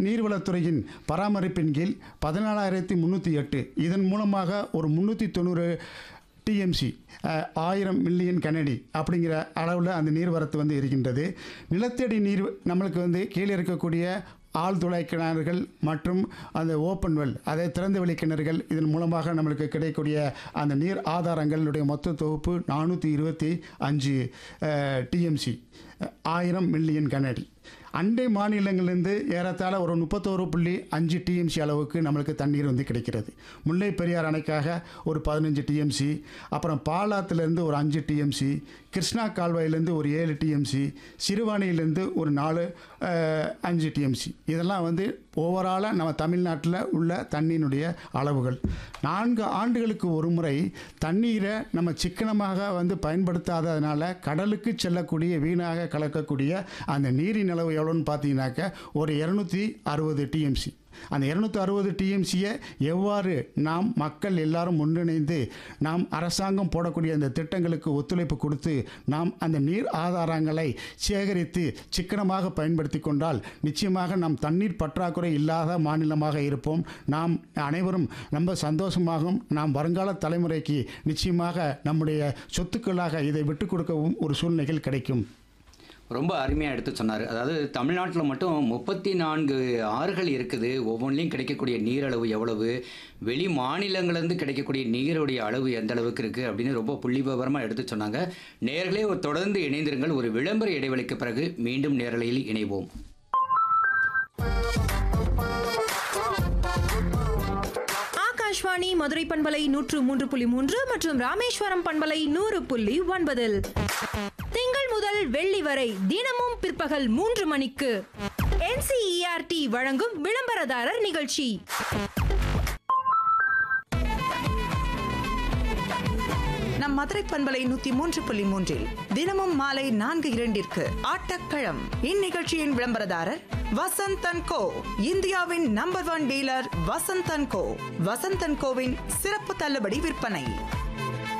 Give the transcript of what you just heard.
நீர்வளத்துறையின் பராமரிப்பின் கீழ் பதினாலாயிரத்தி முந்நூற்றி எட்டு இதன் மூலமாக ஒரு முந்நூற்றி தொண்ணூறு டிஎம்சி ஆயிரம் மில்லியன் கனடி அப்படிங்கிற அளவில் அந்த நீர்வரத்து வந்து இருக்கின்றது நிலத்தடி நீர் நம்மளுக்கு வந்து கீழே இருக்கக்கூடிய ஆழ்துளை கிணறுகள் மற்றும் அந்த ஓப்பன் வெல் அதை திறந்த வெளி கிணறுகள் இதன் மூலமாக நம்மளுக்கு கிடைக்கக்கூடிய அந்த நீர் ஆதாரங்களுடைய மொத்த தொகுப்பு நானூற்றி இருபத்தி அஞ்சு டிஎம்சி ஆயிரம் மில்லியன் கனடி அண்டை மாநிலங்களிலிருந்து ஏறத்தாழ ஒரு முப்பத்தோரு புள்ளி அஞ்சு டிஎம்சி அளவுக்கு நம்மளுக்கு தண்ணீர் வந்து கிடைக்கிறது முல்லை பெரியார் அணைக்காக ஒரு பதினஞ்சு டிஎம்சி அப்புறம் பாலாத்திலேருந்து ஒரு அஞ்சு டிஎம்சி கிருஷ்ணா கால்வாயிலேருந்து ஒரு ஏழு டிஎம்சி சிறுவாணியிலேருந்து ஒரு நாலு அஹ், அஞ்சு டிஎம்சி இதெல்லாம் வந்து ஓவராலாக நம்ம தமிழ்நாட்டில் உள்ள தண்ணியினுடைய அளவுகள் நான்கு ஆண்டுகளுக்கு ஒரு முறை தண்ணீரை நம்ம சிக்கனமாக வந்து பயன்படுத்தாததுனால கடலுக்கு செல்லக்கூடிய வீணாக கலக்கக்கூடிய அந்த நீரின் அளவு எவ்வளோன்னு பார்த்தீங்கன்னாக்க ஒரு இரநூத்தி அறுபது டிஎம்சி அந்த இரநூத்தி அறுபது டிஎம்சியை எவ்வாறு நாம் மக்கள் எல்லாரும் ஒன்றிணைந்து நாம் அரசாங்கம் போடக்கூடிய அந்த திட்டங்களுக்கு ஒத்துழைப்பு கொடுத்து நாம் அந்த நீர் ஆதாரங்களை சேகரித்து சிக்கனமாக பயன்படுத்தி கொண்டால் நிச்சயமாக நாம் தண்ணீர் பற்றாக்குறை இல்லாத மாநிலமாக இருப்போம் நாம் அனைவரும் ரொம்ப சந்தோஷமாகவும் நாம் வருங்கால தலைமுறைக்கு நிச்சயமாக நம்முடைய சொத்துக்களாக இதை விட்டுக் கொடுக்கவும் ஒரு சூழ்நிலைகள் கிடைக்கும் ரொம்ப அருமையாக எடுத்து சொன்னார் அதாவது தமிழ்நாட்டில் மட்டும் முப்பத்தி நான்கு ஆறுகள் இருக்குது ஒவ்வொன்றிலையும் கிடைக்கக்கூடிய நீரளவு எவ்வளவு வெளி மாநிலங்கள்லேருந்து கிடைக்கக்கூடிய நீருடைய அளவு எந்த அளவுக்கு இருக்குது அப்படின்னு ரொம்ப புள்ளி விவரமாக எடுத்து சொன்னாங்க நேர்களே ஒரு தொடர்ந்து இணைந்திருங்கள் ஒரு விளம்பர இடைவெளிக்கு பிறகு மீண்டும் நேரலையில் இணைவோம் ஆகாஷ்வாணி மதுரை பண்பலை நூற்று மூன்று புள்ளி மூன்று மற்றும் ராமேஸ்வரம் பண்பலை நூறு புள்ளி ஒன்பதில் திங்கள் முதல் வெள்ளி வரை தினமும் பிற்பகல் மூன்று மணிக்கு NCERT வழங்கும் விளம்பரதாரர் நிகழ்ச்சி நம் மதுரை பண்பலை நூத்தி மூன்று புள்ளி மூன்றில் தினமும் மாலை நான்கு இரண்டிற்கு ஆட்டக்களம் இந்நிகழ்ச்சியின் விளம்பரதாரர் வசந்தன் கோ இந்தியாவின் number one dealer Vasanthan co Vasanthan கோவின் சிறப்பு தள்ளுபடி விற்பனை